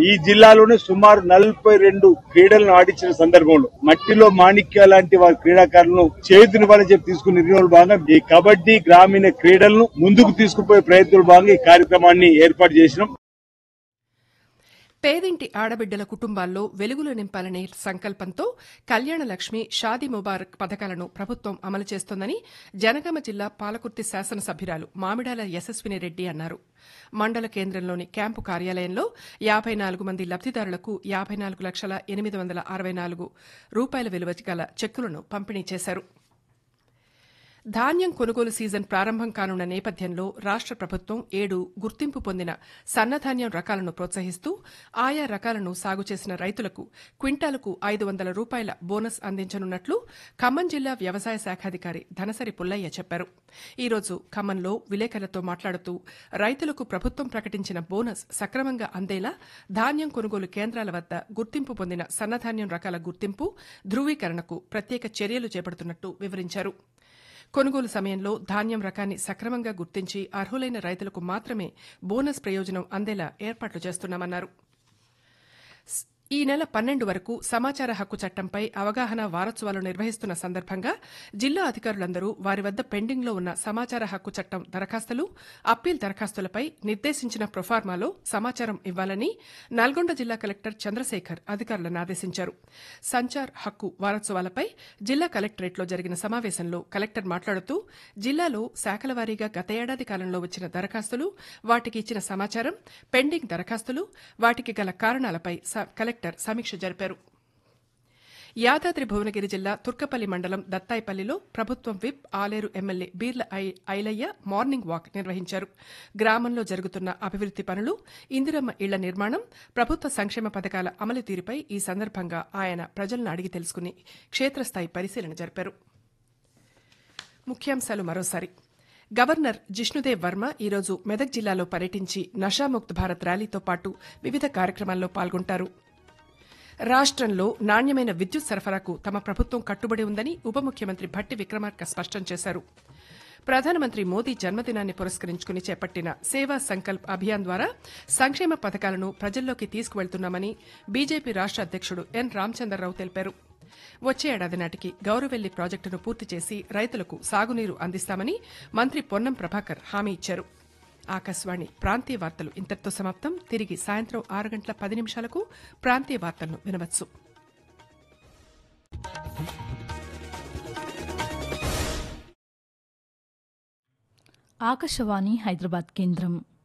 ఈ జిల్లాలోనే సుమారు నలభై రెండు క్రీడలను ఆడించిన సందర్భంలో మట్టిలో మాణిక్య లాంటి వారి క్రీడాకారులను చేతునివ్వాలని చెప్పి తీసుకున్న నిర్ణయంలో భాగంగా ఈ కబడ్డీ గ్రామీణ క్రీడలను ముందుకు తీసుకుపోయే ప్రయత్నంలో భాగంగా ఈ కార్యక్రమాన్ని ఏర్పాటు చేసినాం పేదింటి ఆడబిడ్డల కుటుంబాల్లో వెలుగులు నింపాలనే సంకల్పంతో కళ్యాణ లక్ష్మి షాదీ ముబారక్ పథకాలను ప్రభుత్వం అమలు చేస్తోందని జనగామ జిల్లా పాలకుర్తి శాసనసభ్యురాలు మామిడాల యశస్విని రెడ్డి అన్నారు మండల కేంద్రంలోని క్యాంపు కార్యాలయంలో యాబై నాలుగు మంది లబ్దిదారులకు యాబై నాలుగు లక్షల ఎనిమిది వందల అరవై నాలుగు రూపాయల విలువ గల చెక్కులను పంపిణీ చేశారు ధాన్యం కొనుగోలు సీజన్ ప్రారంభం కానున్న నేపథ్యంలో రాష్ట ప్రభుత్వం ఏడు గుర్తింపు పొందిన సన్నధాన్యం రకాలను ప్రోత్సహిస్తూ ఆయా రకాలను సాగు చేసిన రైతులకు క్వింటాలకు ఐదు వందల రూపాయల బోనస్ అందించనున్నట్లు ఖమ్మం జిల్లా వ్యవసాయ శాఖాధికారి ధనసరి పుల్లయ్య చెప్పారు ఈ రోజు ఖమ్మంలో విలేకరులతో మాట్లాడుతూ రైతులకు ప్రభుత్వం ప్రకటించిన బోనస్ సక్రమంగా అందేలా ధాన్యం కొనుగోలు కేంద్రాల వద్ద గుర్తింపు పొందిన సన్నధాన్యం రకాల గుర్తింపు ధృవీకరణకు ప్రత్యేక చర్యలు చేపడుతున్నట్టు వివరించారు కొనుగోలు సమయంలో ధాన్యం రకాన్ని సక్రమంగా గుర్తించి అర్హులైన రైతులకు మాత్రమే బోనస్ ప్రయోజనం అందేలా ఏర్పాట్లు చేస్తున్నామన్నారు ఈ నెల పన్నెండు వరకు సమాచార హక్కు చట్టంపై అవగాహన వారోత్సవాలు నిర్వహిస్తున్న సందర్భంగా జిల్లా అధికారులందరూ వారి వద్ద పెండింగ్లో ఉన్న సమాచార హక్కు చట్టం దరఖాస్తులు అప్పీల్ దరఖాస్తులపై నిర్దేశించిన ప్రొఫార్మాలో సమాచారం ఇవ్వాలని నల్గొండ జిల్లా కలెక్టర్ చంద్రశేఖర్ అధికారులను ఆదేశించారు సంచార్ హక్కు వారోత్సవాలపై జిల్లా కలెక్టరేట్లో జరిగిన సమావేశంలో కలెక్టర్ మాట్లాడుతూ జిల్లాలో శాఖల వారీగా గత ఏడాది కాలంలో వచ్చిన దరఖాస్తులు వాటికి ఇచ్చిన సమాచారం పెండింగ్ దరఖాస్తులు వాటికి గల కారణాలపై కలెక్టర్ సమీక్ష జరిపారు యాదాద్రి భువనగిరి జిల్లా తుర్కపల్లి మండలం దత్తాయిపల్లిలో ప్రభుత్వం whip Aleru M L A Beerla Ailaiah morning walk నిర్వహించారు గ్రామంలో జరుగుతున్న అభివృద్ది పనులు ఇందిరమ్మ ఇళ్ల నిర్మాణం ప్రభుత్వ సంక్షేమ పథకాల అమలు తీరుపై ఈ సందర్భంగా ఆయన ప్రజలను అడిగి తెలుసుకుని క్షేత్రస్థాయి పరిశీలన జరిపారు ముఖ్యాంశాలు మరోసారి గవర్నర్ జిష్ణుదేవ్ వర్మ ఈరోజు మెదక్ జిల్లాలో పర్యటించి నషాముక్త్ భారత్ ర్యాలీతో పాటు వివిధ కార్యక్రమాల్లో పాల్గొంటారు రాష్టంలో నాణ్యమైన విద్యుత్ సరఫరాకు తమ ప్రభుత్వం కట్టుబడి ఉందని ఉప ముఖ్యమంత్రి భట్టి విక్రమార్క స్పష్టం చేశారు ప్రధానమంత్రి మోదీ జన్మదినాన్ని పురస్కరించుకుని చేపట్టిన సేవా సంకల్ప్ అభియాన్ ద్వారా సంక్షేమ పథకాలను ప్రజల్లోకి తీసుకువెళ్తున్నామని బీజేపీ రాష్ట అధ్యక్షుడు ఎన్ రామచంద్రరావు తెలిపారు వచ్చే ఏడాది నాటికి గౌరవెల్లి ప్రాజెక్టును పూర్తి చేసి రైతులకు సాగునీరు అందిస్తామని మంత్రి పొన్నం ప్రభాకర్ హామీ ఇచ్చారు ఆకాశవాణి ప్రాంతీయ వార్తలు ఇంతటితో సమాప్తం తిరిగి సాయంత్రం ఆరు గంటల పది నిమిషాలకు ప్రాంతీయ వార్తలను వినవచ్చు ఆకాశవాణి హైదరాబాద్ కేంద్రం